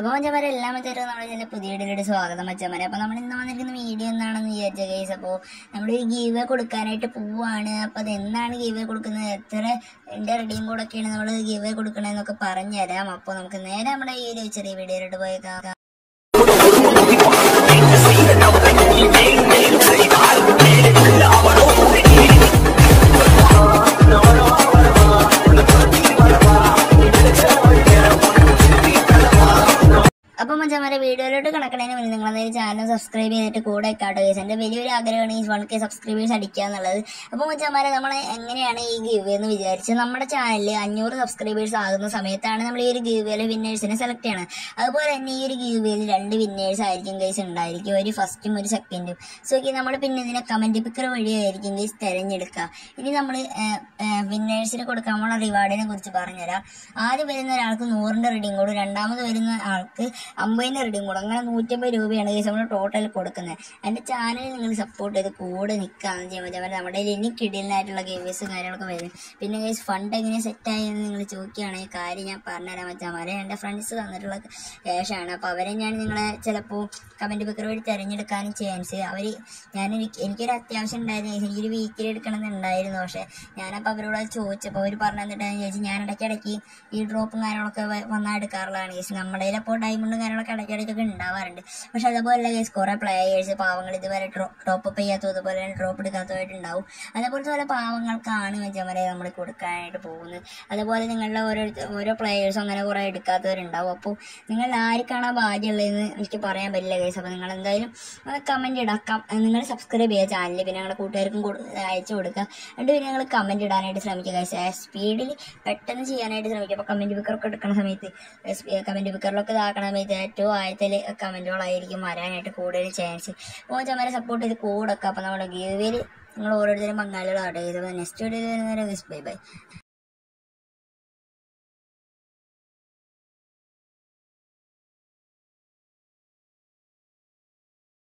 അപ്പോൾ മച്ചന്മാരെ എല്ലാ മച്ചാരും നമ്മുടെ ഇതിൻ്റെ പുതിയ വീഡിയോയിലേക്ക് സ്വാഗതം മച്ചന്മാരെ അപ്പോൾ നമ്മൾ ഇന്ന് വന്നിരിക്കുന്ന വീഡിയോ എന്താണെന്ന് വിചാരിച്ച കേസ് അപ്പോൾ നമ്മൾ ഒരു ഗീവ് കൊടുക്കാനായിട്ട് പോവാണ് അപ്പോൾ അത് എന്താണ് ഗീവ് കൊടുക്കുന്നത് എത്ര എൻ്റെ റെഡിയും കൂടെയൊക്കെയാണ് നമ്മൾ ഗീവ് കൊടുക്കണമെന്നൊക്കെ പറഞ്ഞുതരാം അപ്പോൾ നമുക്ക് നേരെ നമ്മുടെ ഈ ഒരു ചെറിയ വീഡിയോയിലോട്ട് പോയേക്കാം അപ്പം മച്ചാമാരെ വീഡിയോയിലോട്ട് കണക്കണതിന് മുന്നേ നിങ്ങൾ അതായത് ചാനൽ സബ്സ്ക്രൈബ് ചെയ്തിട്ട് കൂടെ കാട്ടോ കേസ് എൻ്റെ വലിയൊരു ആഗ്രഹമാണ് ഈ വൺ കെ സബ്സ്ക്രൈബേഴ്സ് അടിക്കുക എന്നുള്ളത് അപ്പോൾ മച്ചാമാരെ നമ്മൾ എങ്ങനെയാണ് ഈ ഗിവ് എന്ന് വിചാരിച്ച് നമ്മുടെ ചാനലിൽ അഞ്ഞൂറ് സബ്സ്ക്രൈബേഴ്സ് ആകുന്ന സമയത്താണ് നമ്മൾ ഈ ഒരു ഗിവേയിൽ വിന്നേഴ്സിനെ സെലക്ട് ചെയ്യണം അതുപോലെ തന്നെ ഈ ഒരു ഗിവേയിൽ രണ്ട് വിന്നേഴ്സ് ആയിരിക്കും ഗൈസ് ഉണ്ടായിരിക്കും ഒരു ഫസ്റ്റും ഒരു സെക്കൻഡും സോ ഓക്കെ നമ്മൾ പിന്നെ ഇതിനെ കമൻറ്റ് പിക്കർ വഴിയായിരിക്കും ഗൈസ് തിരഞ്ഞെടുക്കുക ഇനി നമ്മൾ വിന്നേഴ്സിന് കൊടുക്കാൻ പോണ റിവാർഡിനെ കുറിച്ച് പറഞ്ഞുതരാം ആദ്യം വരുന്ന ഒരാൾക്ക് നൂറിൻ്റെ റീഡിങ് കൂടും രണ്ടാമത് വരുന്ന ആൾക്ക് അമ്പതിൻ്റെ റീഡിങ് കൂടും അങ്ങനെ നൂറ്റമ്പത് രൂപയാണ് ഗൈസ് നമ്മൾ ടോട്ടൽ കൊടുക്കുന്നത് എൻ്റെ ചാനൽ നിങ്ങൾ സപ്പോർട്ട് ചെയ്ത് കൂടെ നിൽക്കുകയാണ് ചെയ്യാൻ പറ്റും നമ്മുടെ കയ്യിൽ ഇനി കിടിലിനായിട്ടുള്ള ഗെയിംസും കാര്യങ്ങളൊക്കെ വരും പിന്നെ ഗൈസ് ഫണ്ട് എങ്ങനെ സെറ്റായി എന്ന് നിങ്ങൾ ചോദിക്കുകയാണെങ്കിൽ കാര്യം ഞാൻ പറഞ്ഞുതരാൻ പറ്റാമാരെ എൻ്റെ ഫ്രണ്ട്സ് തന്നിട്ടുള്ള ക്യാഷാണ് അപ്പോൾ അവരെ ഞാൻ നിങ്ങളെ ചിലപ്പോൾ കമൻറ്റ് ബുക്കർ വഴി തിരഞ്ഞെടുക്കാനും ചാൻസ് അവർ ഞാൻ എനിക്ക് എനിക്കൊരു അത്യാവശ്യം ഉണ്ടായിരുന്നു എനിക്കൊരു വീക്കിൽ എടുക്കണമെന്നുണ്ടായിരുന്നു പക്ഷേ ഞാനപ്പോൾ അവരോട് അത് ചോദിച്ചപ്പോൾ അവർ പറഞ്ഞു തന്നിട്ടാന്ന് ചോദിച്ചു ഞാൻ ഇടയ്ക്കിടയ്ക്ക് ഈ ഡ്രോപ്പും കാര്യങ്ങളൊക്കെ വ- വന്നാൽ എടുക്കാറുള്ളതാണ് കേസ് നമ്മുടെ കയ്യിലപ്പോൾ ഡയമണ്ടും കാര്യങ്ങളൊക്കെ ഇടയ്ക്കിടയ്ക്കൊക്കെ ഉണ്ടാവാറുണ്ട് പക്ഷെ അതുപോലെ കേസ് കുറേ പ്ലേയേഴ്സ് പാവങ്ങൾ ഇതുവരെ ടോപ്പ് അപ്പ് ചെയ്യാത്തതും അതുപോലെ തന്നെ ഡ്രോപ്പ് എടുക്കാത്തതായിട്ടുണ്ടാവും അതേപോലത്തെ പല പാവങ്ങൾക്കാണ് വെച്ചവരെ നമ്മൾ കൊടുക്കാനായിട്ട് പോകുന്നത് അതുപോലെ നിങ്ങളുടെ ഓരോ ഓരോ പ്ലേയേഴ്സും അങ്ങനെ കുറേ എടുക്കാത്തവരുണ്ടാവും അപ്പോൾ നിങ്ങൾ ആർക്കാണ് ആ ഭാഗ്യമുള്ളതെന്ന് എനിക്ക് പറയാൻ പറ്റില്ല കേസ് അപ്പോൾ നിങ്ങൾ എന്തായാലും കമൻറ്റ് ഇടാക്കാം നിങ്ങൾ സബ്സ്ക്രൈബ് ചെയ്യുക ചാനലിൽ പിന്നെ നിങ്ങളുടെ കൂട്ടുകാർക്കും കൊടു- അയച്ചു കൊടുക്കുക എന്നിട്ട് പിന്നെ നിങ്ങൾ കമൻറ്റ് ഇടാനായിട്ട് ശ്രമിക്കുക ഗൈസ് സ്പീഡിൽ പെട്ടെന്ന് ചെയ്യാനായിട്ട് ശ്രമിക്കുക അപ്പോൾ കമൻറ്റ് ബുക്കറൊക്കെ എടുക്കുന്ന സമയത്ത് കമൻറ്റ് ബുക്കറിലൊക്കെ ഇതാക്കണ സമയത്ത് ഏറ്റവും ആഴത്തിൽ കമൻറ്റുകളായിരിക്കും വരാനായിട്ട് കൂടുതൽ ചാൻസ് അപ്പോൾ ചമ്മരെ സപ്പോർട്ട് ചെയ്ത് കൂടൊക്കെ അപ്പോൾ നമ്മുടെ ഗീവിൽ നിങ്ങൾ ഓരോരുത്തരും പങ്കാളികളാവട്ടെ ഇത് നെക്സ്റ്റ് വീഡിയോ വരുന്നവരെ ബൈ ബൈ